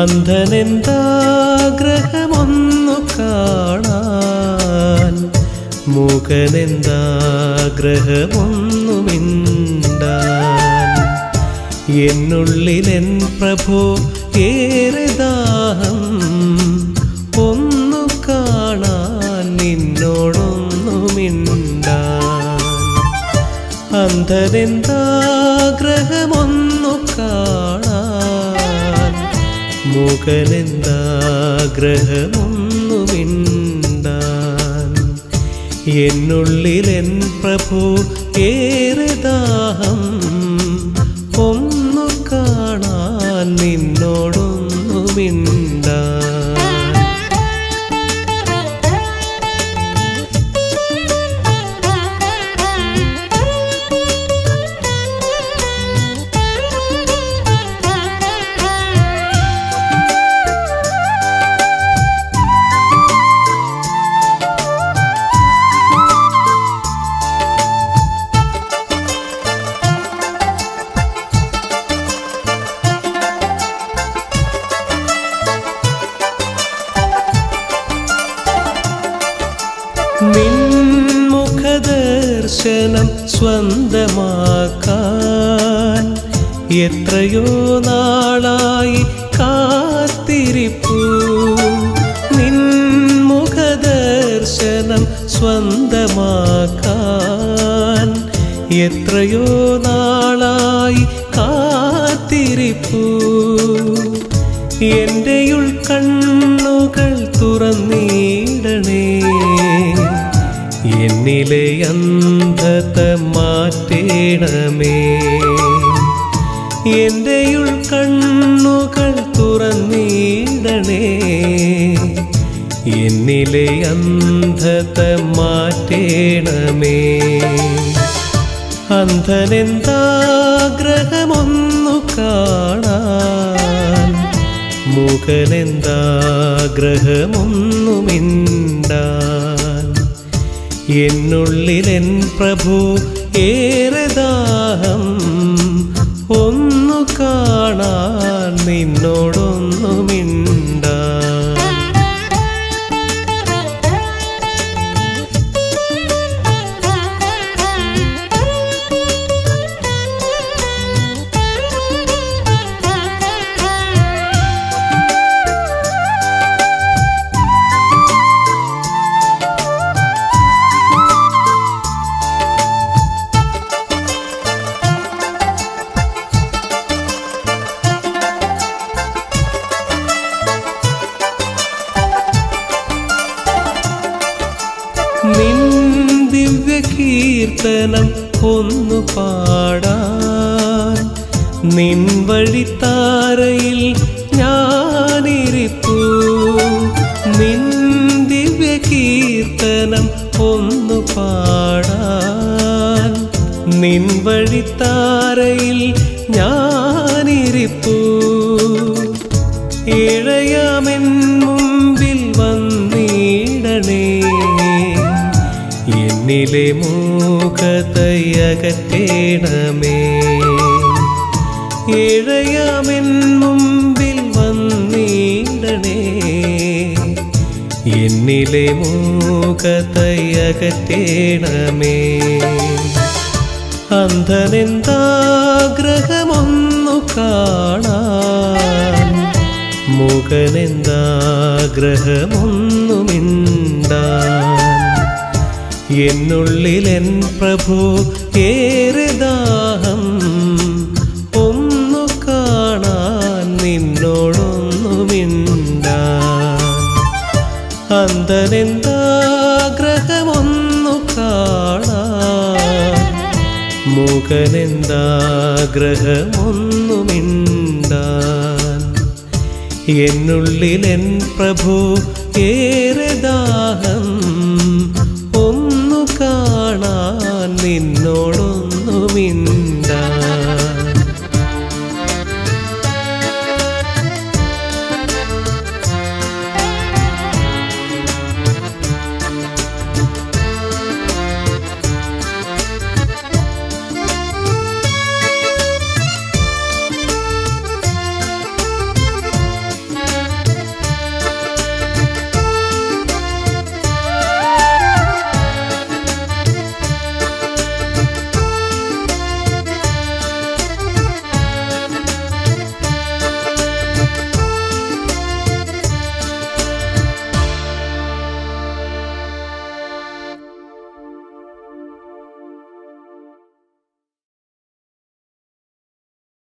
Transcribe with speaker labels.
Speaker 1: അന്ധനെന്താഗ്രഹമൊന്നു കാണാൻ മൂകനെന്താഗ്രഹമൊന്നു മിണ്ടാൻ എന്നുള്ളിലെൻ പ്രഭോ ഏറെ ദാഹം ഒന്നു കാണാൻ നിന്നോടൊന്നു മിണ്ടാൻ അന്ധനെന്താഗ്രഹമൊന്നു കാണാൻ മുഖനെന്താഗ്രഹമൊന്നു മിണ്ടാൻ എന്നുള്ളിലെൻ പ്രഭു ഏറെ ദാഹം ഒന്നു കാണാൻ നിന്നോടൊന്നു മിണ്ടാൻ നിൻമുഖദർശനം സ്വന്തമാക്കാൻ എത്രയോ നാളായി കാത്തിരിപ്പു നിൻമുഖദർശനം സ്വന്തമാക്കാൻ എത്രയോ നാളായി കാത്തിരിപ്പു എൻ്റെ ഉൾക്കണ്ണുകൾ തുറന്നിടണേ എന്നിലെ അന്ധത മാറ്റേണമേ എൻ്റെ ഉൾക്കണ്ണുകൾ തുറന്നിടണേ എന്നിലെ അന്ധത മാറ്റേണമേ അന്ധനെന്താഗ്രഹമൊന്നു കാണാൻ മുഖനെന്താഗ്രഹമൊന്നു മിണ്ടാൻ എന്നുള്ളിലെൻ പ്രഭു ഏറെ ദാഹം ഒന്നു കാണാൻ നിന്നോടൊന്നു മിണ്ടാൻ നിൻ ദിവ്യ കീർത്തനം ഒന്നു പാടാൻ നിൻ വഴിത്താരയിൽ ഞാനിരിപ്പു നിൻ ദിവ്യ കീർത്തനം ഒന്നു പാടാൻ നിൻ വഴിത്താരയിൽ ഞാനിരിപ്പു ഇഴയാമെൻ മുമ്പിൽ വന്നിടണേ എന്നിലെ മൂകതയകറ്റേണമേ ഇഴയാമെൻ മുമ്പിൽ വന്നിടണേ എന്നിലെ മൂകതയകറ്റേണമേ അന്ധനെന്താഗ്രഹമൊന്നു കാണാൻ മുഖനെന്താഗ്രഹമൊന്നു മിണ്ടാൻ എന്നുള്ളിലെൻ പ്രഭു ഏറെ ദാഹം ഒന്നു കാണാൻ നിന്നോടൊന്നു മിണ്ടാൻ അന്ധനെന്താഗ്രഹമൊന്നു കാണാൻ മുഖനെന്താഗ്രഹമൊന്നു മിണ്ടാൻ എന്നുള്ളിലെൻ പ്രഭു ഏറെ ദാഹം ഒന്നു കാണാൻ നിന്ന